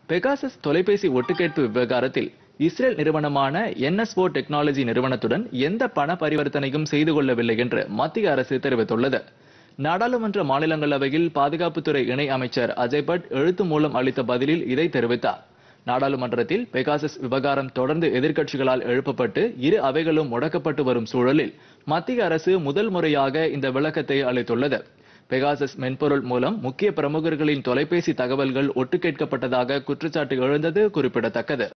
Pegasus தொலைபேசி ஒட்டுக்கேட்பு விவகாரத்தில் Israel நிறுவனமான என்எஸ்ஓ டெக்னாலஜி நிறுவனத்துடன் எந்த பண பரிவர்த்தனையும் செய்து கொள்ளவில்லை என்று மத்திய அரசு தெரிவித்துள்ளது நாடாளுமன்ற மாநிலங்களவையில் பாதுகாப்புத்துறை இணை அமைச்சர் அஜய் பட் எழுத்து மூலம் அளித்த பதிலில் இதை தெரிவித்தார் நாடாளுமன்றத்தில் பெகாசஸ் விவகாரம் தொடர்ந்து எதிர்க்கட்சிகளால் எழுப்பப்பட்டு இரு அவைகளும் முடக்கப்பட்டு வரும் சூழலில் மத்திய அரசு முதல் முறையாக இந்த விளக்கத்தை அளித்துள்ளது பெகாசஸ் மென்பொருள் மூலம் முக்கிய பிரமுகர்களின் தொலைபேசி தகவல்கள் ஒட்டுக்கேட்கப்பட்டதாக குற்றச்சாட்டு எழுந்தது குறிப்பிடத்தக்கது